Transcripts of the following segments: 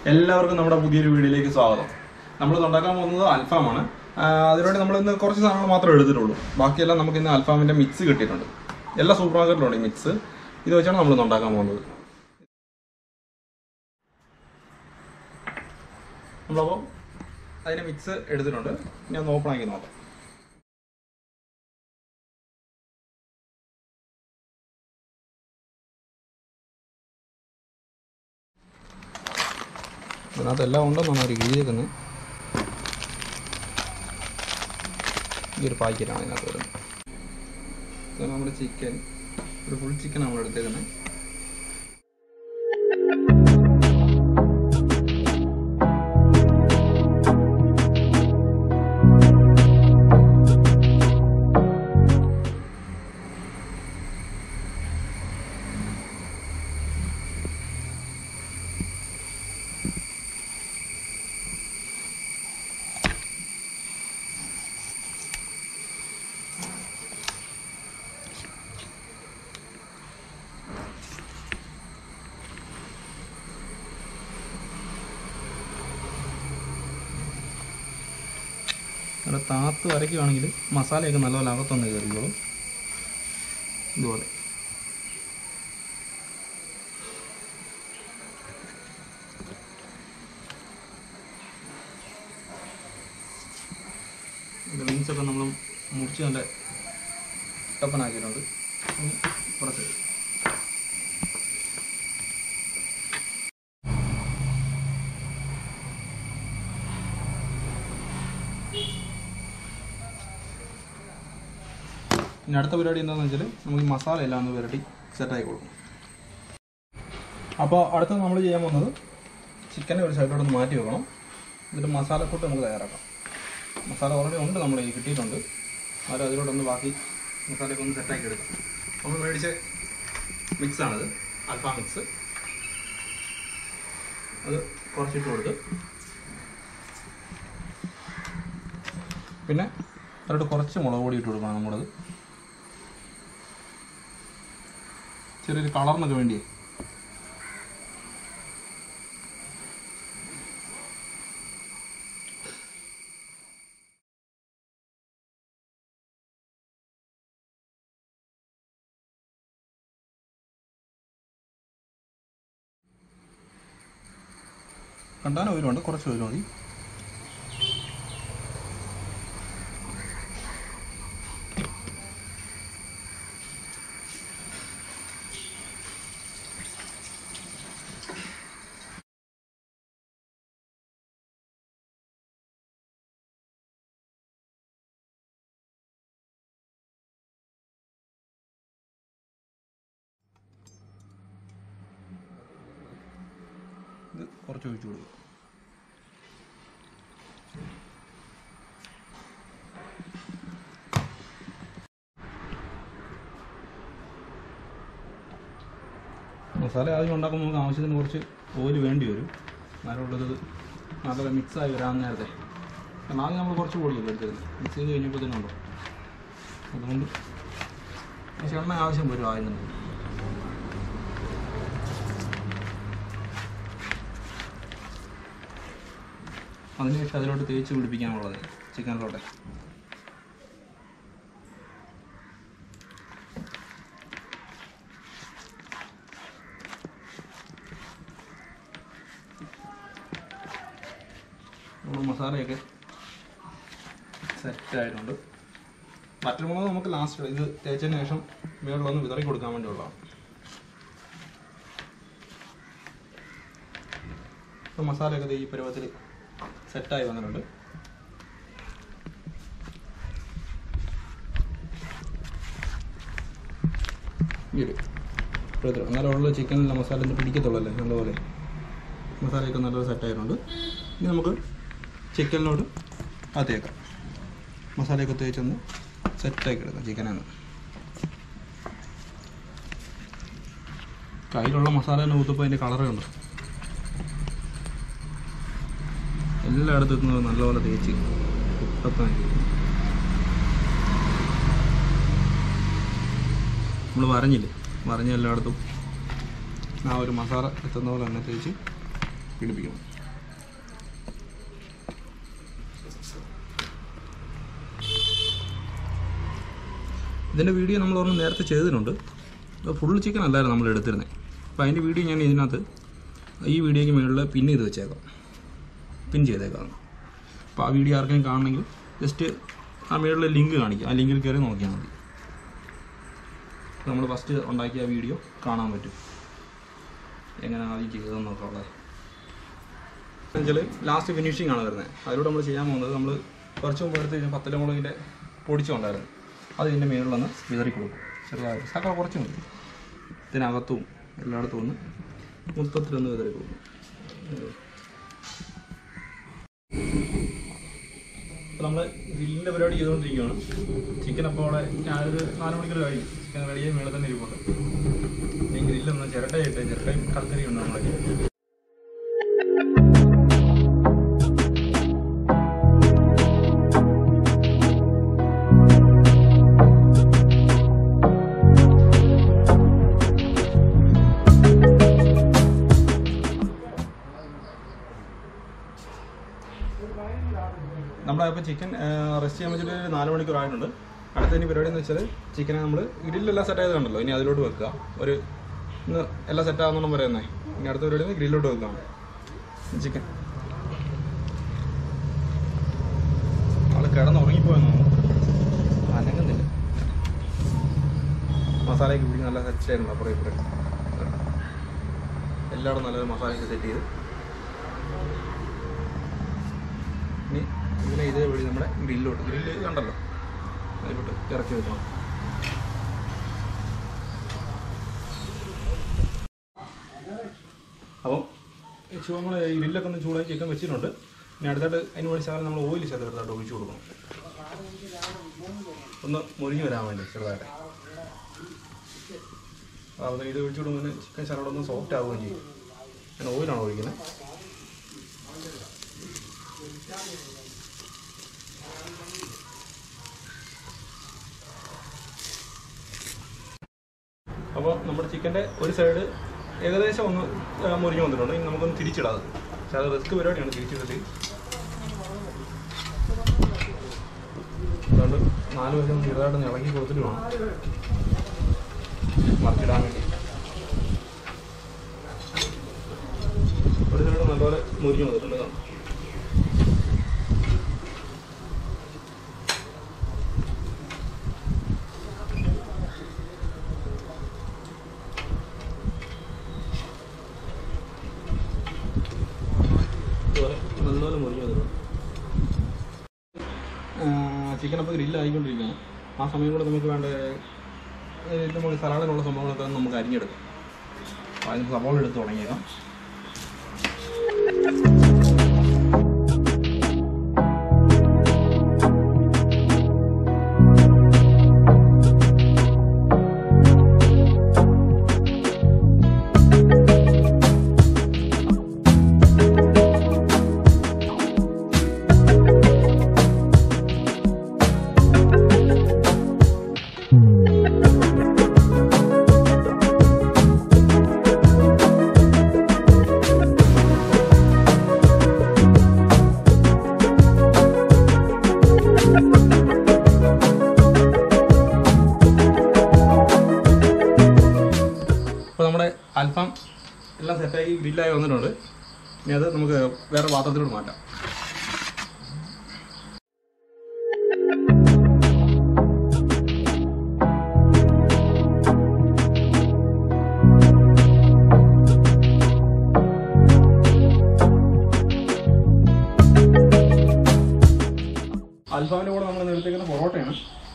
എല്ലാവർക്കും നമ്മുടെ പുതിയൊരു വീഡിയോയിലേക്ക് സ്വാഗതം നമ്മൾ ഉണ്ടാക്കാൻ പോകുന്നത് അൽഫാമാണ് ആ, അതിനുവേണ്ടി നമ്മൾ ഇന്ന് കുറച്ച് സാധനങ്ങൾ മാത്രമേ എടുത്തിട്ടുള്ളൂ ബാക്കിയെല്ലാം നമുക്ക് ഇന്ന് അൽഫാമിന്റെ മിക്സ് കിട്ടിയിട്ടുണ്ട് എല്ലാ സൂപ്പർ മാർക്കറ്റിലും ഈ മിക്സ് ഇത് വെച്ചാണ് നമ്മൾ ഇന്ന് ഉണ്ടാക്കാൻ പോകുന്നത് നമ്മളപ്പോൾ അതിന്റെ മിക്സ് എടുത്തിട്ടുണ്ട് ഇനി ഒന്ന് ഓപ്പൺ ആക്കി നോക്കാം അതിനകത്ത് എല്ലാം ഉണ്ടെന്നാണ് അവർ എഴുതിയേക്കുന്നത് ഈ ഒരു പാക്കറ്റാണ് ഇതിനകത്ത് വരുന്നത് ഇത് നമ്മുടെ ചിക്കൻ ഒരു ഫുൾ ചിക്കൻ നമ്മൾ എടുത്തേക്കുന്നത് അവിടെ താത്ത് വരയ്ക്കുകയാണെങ്കിൽ മസാലയൊക്കെ നല്ലപോലെ അകത്തൊന്ന് കയറിക്കോളും ഇതുപോലെ മീൻസൊക്കെ നമ്മൾ മുറിച്ച് നല്ല ടപ്പനാക്കിയിട്ടുണ്ട് ഇനി കുറച്ച് ഇനി അടുത്ത പരിപാടി എന്താണെന്ന് വെച്ചാൽ നമുക്ക് ഈ മസാല എല്ലാം ഒന്ന് പുരട്ടി സെറ്റായി കൊടുക്കും അപ്പോൾ അടുത്തത് നമ്മൾ ചെയ്യാൻ പോകുന്നത് ചിക്കനെ ഒരു സൈഡിലോട്ട് ഒന്ന് മാറ്റി വെക്കണം എന്നിട്ട് മസാലക്കൂട്ട് നമുക്ക് തയ്യാറാക്കാം മസാല ഓൾറെഡി ഉണ്ട് നമ്മൾ ഈ കിട്ടിയിട്ടുണ്ട് അത് അതിലോട്ടൊന്ന് ബാക്കി മസാലയൊക്കെ ഒന്ന് സെറ്റാക്കി എടുക്കാം നമ്മൾ മേടിച്ച മിക്സാണിത് അൽഫാം മിക്സ് അത് കുറച്ചിട്ട് കൊടുത്ത് പിന്നെ അതിലോട്ട് കുറച്ച് മുളക് പൊടി ഇട്ട് കൊടുക്കണം നമ്മളത് ചെറിയൊരു കളറിനൊക്കെ വേണ്ടി കണ്ടാൻ ഓയിലുണ്ട് കുറച്ച് ഓയിൽ മതി ഇത് കുറച്ച് ഒഴിച്ചു കൊടുക്കുക മസാല ആദ്യം ഉണ്ടാക്കുമ്പോൾ നമുക്ക് ആവശ്യത്തിന് കുറച്ച് ഓയിൽ വേണ്ടി വരും എന്നാലുള്ളത് നല്ലത് മിക്സായി വരാൻ നേരത്തെ കാരണം ആദ്യം നമ്മൾ കുറച്ച് പൊടിയല്ലേ എടുത്തത് മിക്സ് ചെയ്ത് കഴിഞ്ഞപ്പോഴത്തേനുണ്ടോ അതുകൊണ്ട് പക്ഷെ എണ്ണ ആവശ്യം വരും ആദ്യം തന്നെ അതിനുശേഷം അതിലോട്ട് തേച്ച് പിടിപ്പിക്കാനുള്ളത് ചിക്കനിലോട്ടെ നമ്മൾ മസാലയൊക്കെ സെറ്റായിട്ടുണ്ട് മറ്റുമുളക് നമുക്ക് ലാസ്റ്റ് ഇത് തേച്ചതിന് ശേഷം മുകളിലൊന്ന് വിതറി കൊടുക്കാൻ വേണ്ടിയുള്ളതാണ് ഇപ്പം മസാലയൊക്കെ ദേ ഈ പരുവത്തിൽ സെറ്റായി വന്നിട്ടുണ്ട് ഈ ഒരു പരുവത്തിൽ എന്നാലും ഉള്ള ചിക്കനിലെ മസാല ഒന്ന് പിടിക്കത്തുള്ളല്ലേ നല്ലപോലെ മസാലയൊക്കെ നല്ലപോലെ സെറ്റായിട്ടുണ്ട് ഇനി നമുക്ക് ചിക്കനിലോട്ട് അകത്തേക്കാം മസാലയൊക്കെ തേച്ചൊന്ന് സെറ്റാക്കി എടുക്കാം ചിക്കനാണ് കയ്യിലുള്ള മസാല തന്നെ ഊത്തപ്പോൾ അതിൻ്റെ കളറേ ഉണ്ട് എല്ലായിടത്തും എത്തുന്നത് നല്ലപോലെ തേച്ച് കുട്ടത്താക്കി നമ്മൾ വരഞ്ഞില്ലേ വരഞ്ഞ എല്ലായിടത്തും ആ ഒരു മസാല എത്തുന്ന പോലെ തന്നെ തേച്ച് പിടിപ്പിക്കണം ഇതിൻ്റെ വീഡിയോ നമ്മൾ ഒരെണ്ണം നേരത്തെ ചെയ്തിട്ടുണ്ട് അത് ഫുൾ ചിക്കൻ അല്ലായിരുന്നു നമ്മൾ എടുത്തിരുന്നത് അപ്പോൾ അതിൻ്റെ വീഡിയോ ഞാൻ ഇതിനകത്ത് ഈ വീഡിയോയ്ക്ക് മുകളിൽ പിൻ ചെയ്ത് വെച്ചേക്കാം പിൻ ചെയ്തേക്കാം അപ്പോൾ ആ വീഡിയോ ആർക്കെങ്കിലും കാണണമെങ്കിൽ ജസ്റ്റ് ആ മുകളിൽ ലിങ്ക് കാണിക്കും ആ ലിങ്കിൽ കയറി നോക്കിയാൽ മതി നമ്മൾ ഫസ്റ്റ് ഉണ്ടാക്കിയ വീഡിയോ കാണാൻ പറ്റും എങ്ങനെ ആദ്യം ചെയ്തതെന്നൊക്കെ ഉള്ളത് എന്നുവെച്ചാൽ ലാസ്റ്റ് ഫിനിഷിംഗ് ആണ് വരുന്നത് അതിലൂടെ നമ്മൾ ചെയ്യാൻ പോകുന്നത് നമ്മൾ കുറച്ച് മുമ്പ് എടുത്ത് കഴിഞ്ഞാൽ പത്തലമുളകിൻ്റെ പൊടിച്ചുണ്ടായിരുന്നു അത് ഇതിൻ്റെ മുകളിലൊന്ന് വിതറി കൊടുക്കും ചെറുതായിട്ട് സക്ക കുറച്ച് മതി ഇതിനകത്തും എല്ലായിടത്തും ഒന്ന് മൊത്തത്തിലൊന്ന് വിതറി കൊടുക്കും അപ്പോൾ നമ്മൾ ഗ്രില്ലിൻ്റെ പരിപാടി ചെയ്തുകൊണ്ടിരിക്കുകയാണ് ചിക്കൻ അപ്പോൾ അവിടെ ഞാനൊരു നാല് മണിക്കൂർ കഴിഞ്ഞു ചിക്കൻ റെഡിയായി മേളിൽ തന്നെ ഇരിപ്പുണ്ട് ഈ ഗ്രില്ലൊന്ന് ചിരട്ടയിട്ട് ചിരട്ടയും കൽക്കരിയുണ്ട് നമ്മളൊക്കെ നമ്മളിപ്പോൾ ചിക്കൻ റെസ്റ്റ് ചെയ്യാൻ വെച്ചിട്ട് ഒരു നാല് മണിക്കൂർ ആയിട്ടുണ്ട് അടുത്ത ഇനി പരിപാടി എന്ന് വെച്ചാൽ ചിക്കനെ നമ്മൾ ഗ്രില്ലെല്ലാം സെറ്റ് ആയത് കണ്ടല്ലോ ഇനി അതിലോട്ട് വെക്കുക ഒരു ഇന്ന് എല്ലാം സെറ്റ് ആവുന്നോണം പറയുന്നേ ഇനി അടുത്ത പരിപാടി ഗ്രില്ലോട്ട് വെക്കുകയാണ് ചിക്കൻ ആള് കിടന്ന് ഉറങ്ങിപ്പോയെന്ന് തോന്നുന്നു അനങ്ങുന്നില്ല മസാലയൊക്കെ പിടിച്ച് നല്ല സെറ്റ് ആയിരുന്നു അപ്പുറം ഇപ്പുറം എല്ലായിടും നല്ലൊരു മസാലയൊക്കെ സെറ്റ് ചെയ്ത് ഇനി ഇതിനെ ഇതേ വഴി നമ്മുടെ ഗ്രില്ലോട്ട് ഗ്രില്ല് കണ്ടല്ലോ അതിലോട്ട് ഇറക്കി വെക്കണം അപ്പം നമ്മൾ ഈ ഗ്രില്ലൊക്കെ ഒന്ന് ചൂടാക്കി ചിക്കൻ വെച്ചിട്ടുണ്ട് ഇനി അടുത്തായിട്ട് അതിന് വേണ്ടി ശകലം നമ്മൾ ഓയിൽ ചെറുതായിട്ട് ഒഴിച്ചു കൊടുക്കണം ഒന്ന് മുരിഞ്ഞ് വരാൻ വേണ്ടി ചെറുതായിട്ട് അപ്പോൾ ഇത് ഒഴിച്ചു കൊടുക്കുമ്പോൾ ചിക്കൻ ശകലം ഒന്ന് സോഫ്റ്റ് ആവുകയും ചെയ്യും ഞാൻ ഓയിലാണ് ഒഴിക്കുന്നത് അപ്പോൾ നമ്മുടെ ചിക്കൻ്റെ ഒരു സൈഡ് ഏകദേശം ഒന്ന് ആ, മുരിഞ്ഞ് വന്നിട്ടുണ്ട് ഇനി നമുക്കൊന്ന് തിരിച്ചിടാം അത്. പക്ഷേ അത് റിസ്ക് പരിപാടിയാണ് തിരിച്ചിട്ടിട്ട് അതുകൊണ്ട് നാല് വശം ചെറുതായിട്ട് ഇളക്കി കൊടുത്തിട്ട് വേണം മറിച്ചിടാൻ വേണ്ടി ഒരു സൈഡ് നല്ലപോലെ മുരിഞ്ഞ് വന്നിട്ടുണ്ട് കാണാം ഇതുപോലെ നല്ലപോലെ മുറിഞ്ഞു വന്നിട്ടുണ്ട് ചിക്കൻ അപ്പോൾ ഗ്രില്ല് ആയിക്കൊണ്ടിരിക്കുകയാണ് ആ സമയം കൂടെ നമുക്ക് വേണ്ട ഏഹ്, നമുക്ക് സലാഡിനുള്ള സംഭവങ്ങളൊക്കെ നമുക്ക് അരിഞ്ഞെടുക്കാം അപ്പോൾ അതിന് സവാള എടുത്ത് തുടങ്ങിയേക്കാം അപ്പോൾ നമ്മുടെ അൽഫാം എല്ലാം സെറ്റാക്കി ഗ്രില്ലായി വന്നിട്ടുണ്ട് ഇനി അത് നമുക്ക് വേറെ പാത്രത്തിലോട്ട് മാറ്റാം അൽഫാമിൻ്റെ കൂടെ നമ്മൾ നിർത്തിക്കുന്ന പൊറോട്ടയാണ്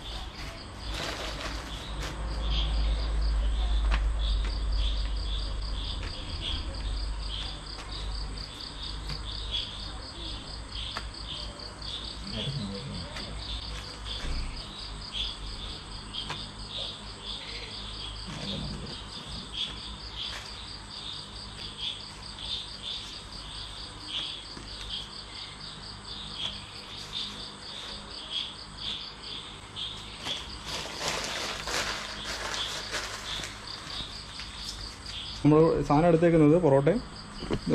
നമ്മൾ സാധനം എടുത്തേക്കുന്നത് പൊറോട്ടയും ദേ.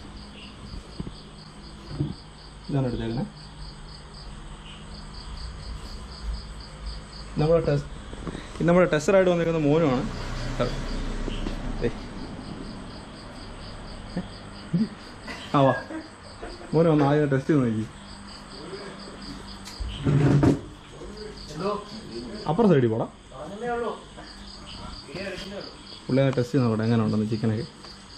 ഇതാണ് എടുത്തേക്കുന്നത് നമ്മുടെ ടെസ്റ്റ് ഇത് നമ്മുടെ ടെസ്റ്ററായിട്ട് വന്നിരിക്കുന്ന മോനുമാണ് ഏയ്. ആ വാ മോന് വന്ന് ആദ്യം ടെസ്റ്റ് ചെയ്ത് നോക്കി അപ്പുറം സൈഡിൽ പോടാ പുള്ളി അത് ടെസ്റ്റ് ചെയ്ത് നോക്കട്ടെ എങ്ങനെ ഉണ്ടെന്ന് ചിക്കനൊക്കെ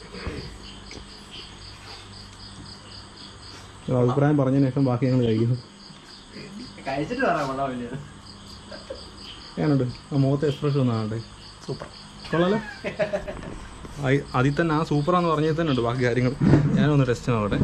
ഒരു അഭിപ്രായം പറഞ്ഞതിന് ശേഷം ബാക്കി ഞങ്ങൾ കഴിക്കുന്നു കഴിച്ചിട്ട് പറയാം കൊള്ളാമില്ല എങ്ങനെയുണ്ട് ആ മുഖത്തെ എക്സ്പ്രഷൻ ഒന്ന് കാണട്ടെ സൂപ്പർ കൊള്ളാലോ ആയി- അതിൽ തന്നെ ആ സൂപ്പറാന്ന് പറഞ്ഞതിൽ തന്നെ ഉണ്ട് ബാക്കി കാര്യങ്ങൾ ഞാനൊന്ന് ടെസ്റ്റ് നോക്കട്ടെ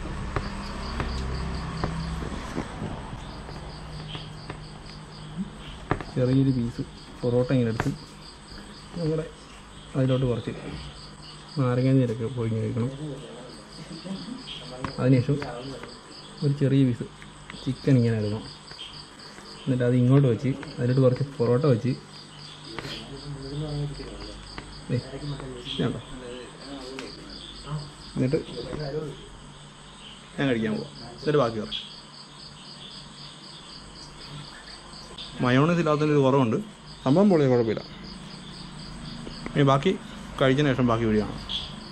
ചെറിയൊരു പീസ് പൊറോട്ട ഇങ്ങനെ എടുത്ത് നമ്മുടെ അതിലോട്ട് കുറച്ച് നാരങ്ങ നീരൊക്കെ പൊഴിഞ്ഞ് കഴിക്കണം അതിനുശേഷം ഒരു ചെറിയ പീസ് ചിക്കൻ ഇങ്ങനെ എടുക്കണം എന്നിട്ട് അത് ഇങ്ങോട്ട് വെച്ച് അതിലോട്ട് കുറച്ച് പൊറോട്ട വെച്ച് ദേ, ഇത് കണ്ടോ? എന്നിട്ട് ഞാൻ കഴിക്കാൻ പോവാം എന്നിട്ട് ബാക്കി പറ മയോണൈസ് ഇല്ലാത്തതിന് ഇത് കുറവുണ്ട് സംഭവം പൊളിയ കുഴപ്പമില്ല ഇനി ബാക്കി കഴിച്ചതിന് ശേഷം ബാക്കി വീഡിയോ കാണാം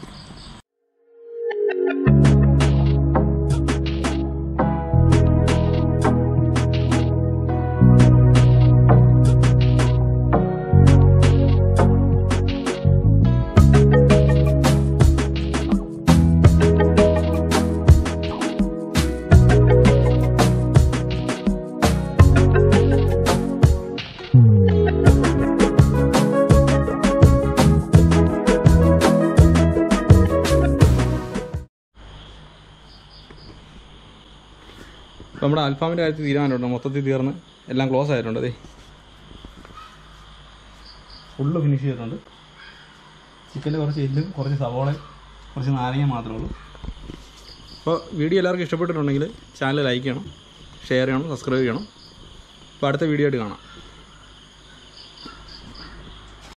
അപ്പോൾ നമ്മുടെ അൽഫാമിൻ്റെ കാര്യത്തിൽ തീരുമാനമുണ്ട് മൊത്തത്തിൽ തീർന്ന് എല്ലാം ക്ലോസ് ആയിട്ടുണ്ട് അതെ ഫുള്ള് ഫിനിഷ് ചെയ്തിട്ടുണ്ട് ചിക്കനിൽ കുറച്ച് എല്ലും കുറച്ച് സവോള കുറച്ച് നാരങ്ങ മാത്രമേ ഉള്ളൂ അപ്പോൾ വീഡിയോ എല്ലാവർക്കും ഇഷ്ടപ്പെട്ടിട്ടുണ്ടെങ്കിൽ ചാനൽ ലൈക്ക് ചെയ്യണം ഷെയർ ചെയ്യണം സബ്സ്ക്രൈബ് ചെയ്യണം അപ്പോൾ അടുത്ത വീഡിയോ ആയിട്ട് കാണാം